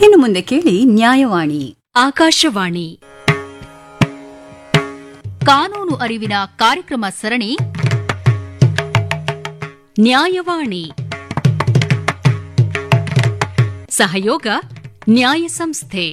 ಇನ್ನು ಮುಂದೆ ಕೇಳಿ ನ್ಯಾಯವಾಣಿ ಆಕಾಶವಾಣಿ ಕಾನೂನು ಅರಿವಿನ ಕಾರ್ಯಕ್ರಮ ಸರಣಿ ನ್ಯಾಯವಾಣಿ ಸಹಯೋಗ ನ್ಯಾಯ ಸಂಸ್ಥೆ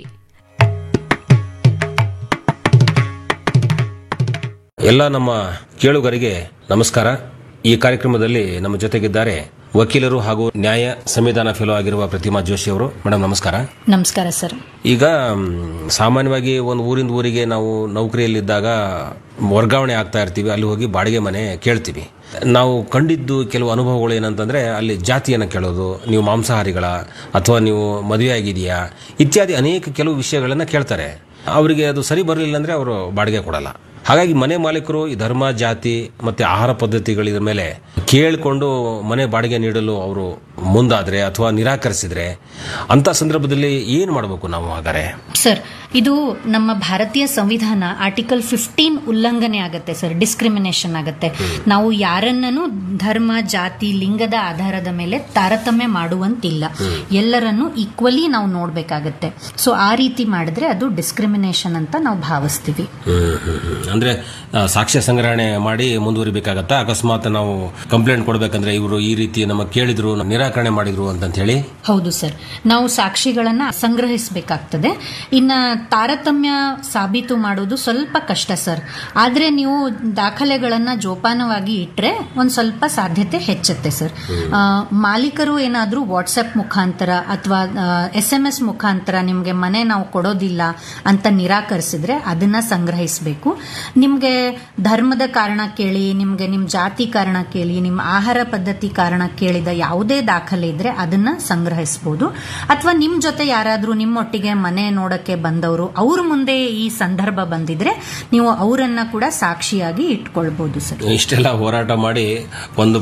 ಎಲ್ಲ ನಮ್ಮ ಕೇಳುಗರಿಗೆ ನಮಸ್ಕಾರ ಈ ಕಾರ್ಯಕ್ರಮದಲ್ಲಿ ನಮ್ಮ ಜೊತೆಗಿದ್ದಾರೆ ವಕೀಲರು ಹಾಗೂ ನ್ಯಾಯ ಸಂವಿಧಾನ ಫೆಲೋ ಆಗಿರುವ ಪ್ರತಿಮಾ ಜೋಶಿ ಅವರು ಮೇಡಮ್ ನಮಸ್ಕಾರ ನಮಸ್ಕಾರ ಸರ್ ಈಗ ಮ್, ಸಾಮಾನ್ಯವಾಗಿ ಒಂದು ಊರಿಂದ ಊರಿಗೆ ನಾವು ನೌಕರಿಯಲ್ಲಿದ್ದಾಗ ವರ್ಗಾವಣೆ ಆಗ್ತಾ ಇರ್ತೀವಿ ಅಲ್ಲಿ ಹೋಗಿ ಬಾಡಿಗೆ ಮನೆ ಕೇಳ್ತೀವಿ ನಾವು ಕಂಡಿದ್ದು ಕೆಲವು ಅನುಭವಗಳು ಏನಂತಂದ್ರೆ ಅಲ್ಲಿ ಜಾತಿಯನ್ನು ಕೇಳೋದು ನೀವು ಮಾಂಸಾಹಾರಿಗಳ ಅಥವಾ ನೀವು ಮದುವೆ ಆಗಿದೆಯಾ ಇತ್ಯಾದಿ ಅನೇಕ ಕೆಲವು ವಿಷಯಗಳನ್ನು ಕೇಳ್ತಾರೆ ಅವರಿಗೆ ಅದು ಸರಿ ಬರಲಿಲ್ಲ ಅಂದ್ರೆ ಅವರು ಬಾಡಿಗೆ ಕೊಡಲ್ಲ ಹಾಗಾಗಿ ಮನೆ ಮಾಲೀಕರು ಈ ಧರ್ಮ ಜಾತಿ ಮತ್ತೆ ಆಹಾರ ಪದ್ಧತಿಗಳ ಮೇಲೆ ಕೇಳಿಕೊಂಡು ಮನೆ ಬಾಡಿಗೆ ನೀಡಲು ಅವರು ಮುಂದಾದ್ರೆ ಅಥವಾ ನಿರಾಕರಿಸಿದ್ರೆ ಅಂತ ಸಂದರ್ಭದಲ್ಲಿ ಏನು ಮಾಡಬೇಕು ನಾವು ಹಾಗಾದ್ರೆ ಸರ್ ಇದು ನಮ್ಮ ಭಾರತೀಯ ಸಂವಿಧಾನ ಆರ್ಟಿಕಲ್ ಫಿಫ್ಟೀನ್ ಉಲ್ಲಂಘನೆ ಆಗುತ್ತೆ ಸರ್ ಡಿಸ್ಕ್ರಿಮಿನೇಷನ್ ಆಗುತ್ತೆ ನಾವು ಯಾರನ್ನೂ ಧರ್ಮ ಜಾತಿ ಲಿಂಗದ ಆಧಾರದ ಮೇಲೆ ತಾರತಮ್ಯ ಮಾಡುವಂತಿಲ್ಲ ಎಲ್ಲರನ್ನು ಈಕ್ವಲಿ ನಾವು ನೋಡ್ಬೇಕಾಗತ್ತೆ ಸೊ ಆ ರೀತಿ ಮಾಡಿದ್ರೆ ಅದು ಡಿಸ್ಕ್ರಿಮಿನೇಷನ್ ಅಂತ ನಾವು ಭಾವಿಸ್ತೀವಿ ಹ್ಮ್, ಹ್ಮ್, ಹ್ಮ್. ಅಂದ್ರೆ ಆ, ಸಾಕ್ಷ್ಯ ಸಂಗ್ರಹಣೆ ಮಾಡಿ ಮುಂದುವರಿಬೇಕಾಗತ್ತಾ ಅಕಸ್ಮಾತ್ ನಾವು ಕಂಪ್ಲೇಂಟ್ ಕೊಡ್ಬೇಕಂದ್ರೆ ಇವರು ಈ ರೀತಿ ನಮ್ಮ ಕೇಳಿದ್ರು ನಿರಾಕರಣೆ ಮಾಡಿದ್ರು ಅಂತ ಹೇಳಿ ಹೌದು ಸರ್ ನಾವು ಸಾಕ್ಷಿಗಳನ್ನ ಸಂಗ್ರಹಿಸಬೇಕಾಗ್ತದೆ ಇನ್ನ ತಾರತಮ್ಯ ಸಾಬೀತು ಮಾಡೋದು ಸ್ವಲ್ಪ ಕಷ್ಟ ಸರ್ ಆದ್ರೆ ನೀವು ದಾಖಲೆಗಳನ್ನ ಜೋಪಾನವಾಗಿ ಇಟ್ರೆ ಒಂದ್ ಸ್ವಲ್ಪ ಸಾಧ್ಯತೆ ಹೆಚ್ಚುತ್ತೆ ಸರ್ ಆ, ಮಾಲೀಕರು ಏನಾದ್ರೂ ವಾಟ್ಸಪ್ ಮುಖಾಂತರ ಅಥವಾ ಎಸ್ ಎಂ ಎಸ್ ಮುಖಾಂತರ ನಿಮ್ಗೆ ಮನೆ ನಾವು ಕೊಡೋದಿಲ್ಲ ಅಂತ ನಿರಾಕರಿಸಿದ್ರೆ ಅದನ್ನ ಸಂಗ್ರಹಿಸಬೇಕು ನಿಮ್ಗೆ ಧರ್ಮದ ಕಾರಣ ಕೇಳಿ ನಿಮ್ಗೆ ನಿಮ್ ಜಾತಿ ಕಾರಣ ಕೇಳಿ ನಿಮ್ಮ ಆಹಾರ ಪದ್ಧತಿ ಕಾರಣ ಕೇಳಿದ ಯಾವುದೇ ದಾಖಲೆ ಇದ್ರೆ ಅದನ್ನ ಸಂಗ್ರಹಿಸಬಹುದು ಅಥವಾ ನಿಮ್ ಜೊತೆ ಯಾರಾದ್ರೂ ನಿಮ್ಮೊಟ್ಟಿಗೆ ಮನೆ ನೋಡಕ್ಕೆ ಬಂದವರು ಅವ್ರ ಮುಂದೆ ಈ ಸಂದರ್ಭ ಬಂದಿದ್ರೆ ನೀವು ಅವರನ್ನ ಕೂಡ ಸಾಕ್ಷಿಯಾಗಿ ಇಟ್ಕೊಳ್ಬಹುದು ಸರ್ ಇಷ್ಟೆಲ್ಲ ಹೋರಾಟ ಮಾಡಿ ಒಂದು